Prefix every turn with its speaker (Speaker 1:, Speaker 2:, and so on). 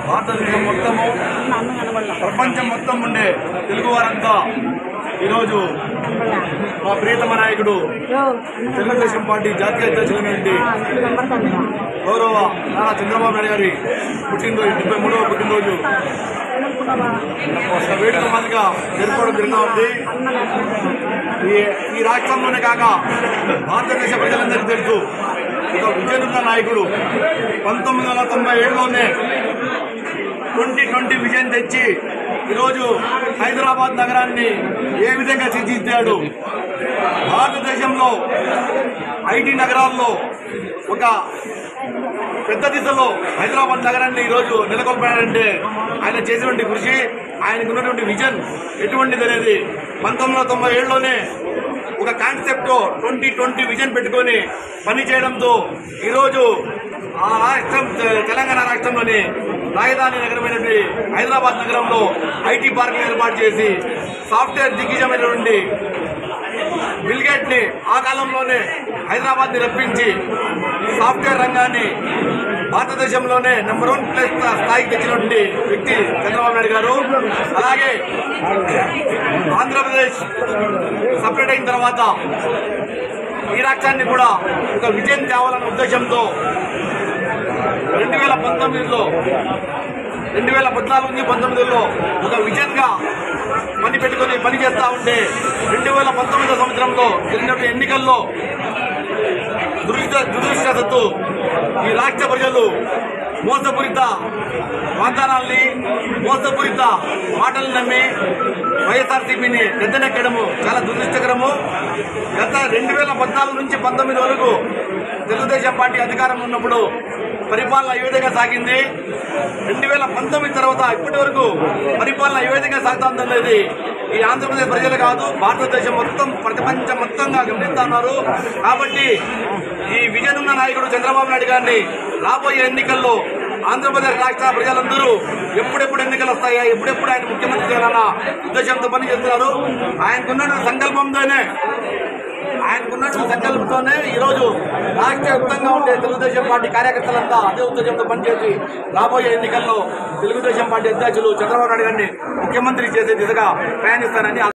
Speaker 1: భారతదేశం మొత్తము ప్రపంచం మొత్తం ఉండే తెలుగు వారంతా ఈరోజు మా ప్రియతమ నాయకుడు తెలుగుదేశం పార్టీ జాతీయ అధ్యక్షులైనటువంటి గౌరవ నారా చంద్రబాబు నాయుడు గారి పుట్టినరోజు డెబ్బై మూడవ పుట్టినరోజు ఒక వేడుక మాదిరిగా జరుపుకోవడం జరుగుతూ ఉంది ఈ ఈ రాష్ట్రంలోనే కాక భారతదేశ ప్రజలందరికీ తెలుసు ఒక విజయనున్న నాయకుడు పంతొమ్మిది వందల తొంభై ఏడులోనే ట్వంటీ ట్వంటీ విజయం తెచ్చి ఈరోజు హైదరాబాద్ నగరాన్ని ఏ విధంగా తీర్చిదిద్దాడు భారతదేశంలో ఐటీ నగరాల్లో ఒక పెద్ద దిశలో హైదరాబాద్ నగరాన్ని ఈరోజు నెలకొల్పాడంటే ఆయన చేసినటువంటి కృషి ఆయనకు ఉన్నటువంటి విజన్ ఎటువంటిది అనేది పంతొమ్మిది వందల తొంభై ఏడులోనే ఒక కాన్సెప్ట్ ట్వంటీ ట్వంటీ విజన్ పెట్టుకొని పని చేయడంతో ఈరోజు ఆ రాష్ట్రం తెలంగాణ రాష్ట్రంలోని రాజధాని నగరమైనటువంటి హైదరాబాద్ నగరంలో ఐటీ పార్క్ ఏర్పాటు చేసి సాఫ్ట్వేర్ దిగ్గజమైనటువంటి బిల్గేట్ ని ఆ కాలంలోనే హైదరాబాద్ ని రప్పించి సాఫ్ట్వేర్ రంగాన్ని భారతదేశంలోనే నెంబర్ వన్ ప్లేస్ స్థాయికి తెచ్చినటువంటి వ్యక్తి చంద్రబాబు నాయుడు గారు అలాగే ఆంధ్రప్రదేశ్ సపరేట్ అయిన తర్వాత ఈ రాష్ట్రాన్ని కూడా ఒక విజయం తేవాలన్న ఉద్దేశంతో రెండు వేల పంతొమ్మిదిలో రెండు వేల పద్నాలుగు నుంచి పంతొమ్మిదిలో ఒక విజన్ గా పని పెట్టుకుని పని చేస్తా ఉంటే రెండు వేల పంతొమ్మిదో సంవత్సరంలో జరిగినటువంటి ఎన్నికల్లో దురదృష్ట దురదృష్టవశాత్తు ఈ రాష్ట్ర ప్రజలు మోసపూరిత వాగ్దానాల్ని మోసపూరిత మాటలు నమ్మి వైఎస్ఆర్సీపీని పెద్దనెక్కడము చాలా దురదృష్టకరము గత రెండు వేల పద్నాలుగు నుంచి పంతొమ్మిది వరకు తెలుగుదేశం పార్టీ అధికారం ఉన్నప్పుడు పరిపాలన ఏ విధంగా సాగింది రెండు వేల పంతొమ్మిది తర్వాత ఇప్పటి వరకు పరిపాలన ఏ విధంగా సాగుతుందనేది ఈ ఆంధ్రప్రదేశ్ ప్రజలు కాదు భారతదేశం మొత్తం ప్రపంచం మొత్తంగా గమనిస్తున్నారు కాబట్టి ఈ విజన్ ఉన్న నాయకుడు చంద్రబాబు నాయుడు గారిని రాబోయే ఎన్నికల్లో ఆంధ్రప్రదేశ్ రాష్ట్ర ప్రజలందరూ ఎప్పుడెప్పుడు ఎన్నికలు వస్తాయా ఎప్పుడెప్పుడు ఆయన ముఖ్యమంత్రి చేయాలన్న ఉద్దేశంతో పనిచేస్తున్నారు ఆయనకున్న సంకల్పంతోనే ఆయనకున్నటువంటి సంకల్పంతోనే ఈ రోజు రాష్ట్ర వ్యాప్తంగా ఉండే తెలుగుదేశం పార్టీ కార్యకర్తలంతా అదే ఉద్దేశంతో పనిచేసి రాబోయే ఎన్నికల్లో తెలుగుదేశం పార్టీ అధ్యక్షులు చంద్రబాబు నాయుడు గారిని ముఖ్యమంత్రి చేసే దిశగా ప్రయాణిస్తారని